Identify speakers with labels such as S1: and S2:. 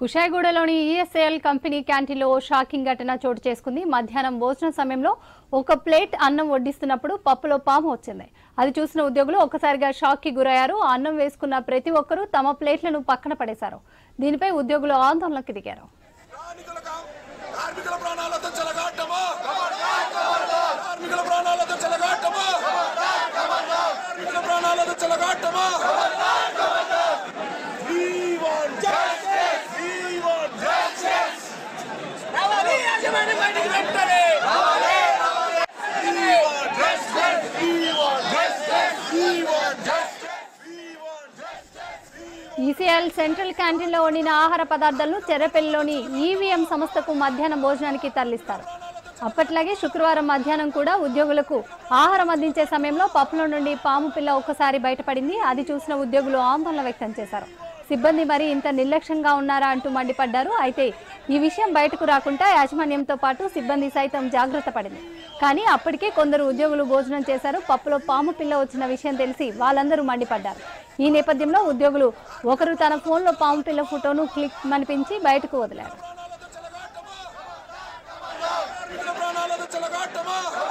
S1: కుషాయిగూడలోని ఈఎస్ఏఎల్ company క్యాంటీన్లో ఓ shocking ఘటన చోటు చేసుకుంది మధ్యాహ్నం భోజనం సమయంలో ఒక ప్లేట్ అన్నం వడ్డిస్తున్నప్పుడు పప్పులో పాము వచ్చింది అది చూసిన ఉద్యోగులు ఒక్కసారిగా షాక్ కి గురయ్యారు ఆ అన్నం వేసుకున్న ప్రతి ఒక్కరూ తమ ప్లేట్లను పక్కన పడేశారు దీనిపై ఉద్యోగులు ఆందోళనకు దిగారు
S2: కార్మికుల కార్మికుల ప్రాణాలతో చెలగాటమా కార్మికుల ప్రాణాలతో చెలగాటమా కార్మికుల ప్రాణాలతో చెలగాటమా We want justice! We want justice!
S3: రావాలి యాజమాన్యం బయటికి వెంటనే
S2: We want justice! We want justice! We want justice! We want justice! We
S1: ECL central క్యాంటీన్లో వండిన ఆహార పదార్థాలను చెర్రపల్లిలోని ఈవీఎం సంస్థకు మధ్యాహ్నం భోజనానికి తరలిస్తారు అప్పట్లాగే శుక్రవారం మధ్యాహ్నం కూడా ఉద్యోగులకు ఆహారం అందించే సమయంలో పప్పులో నుండి పాము పిల్ల ఒక్కసారి బయటపడింది అది చూసిన ఉద్యోగులు ఆందోళన వ్యక్తం చేశారు సిబ్బంది మరి ఇంత నిర్లక్ష్యంగా ఉన్నారా అంటూ మండిపడ్డారు అయితే ఈ విషయం బయటకు రాకుండా యాజమాన్యంతో పాటు సిబ్బంది సైతం జాగ్రత్త పడింది కానీ అప్పటికే కొందరు ఉద్యోగులు భోజనం చేశారు పప్పులో పాము పిల్ల వచ్చిన విషయం తెలిసి వాళ్ళందరూ మండిపడ్డారు ఈ నేపథ్యంలో ఉద్యోగులు ఒకరు తన ఫోన్లో పాము పిల్ల ఫోటోను క్లిక్ మనిపించి బయటకు వదిలారు
S2: కార్మికుల ప్రాణాలతో చెలగాటమా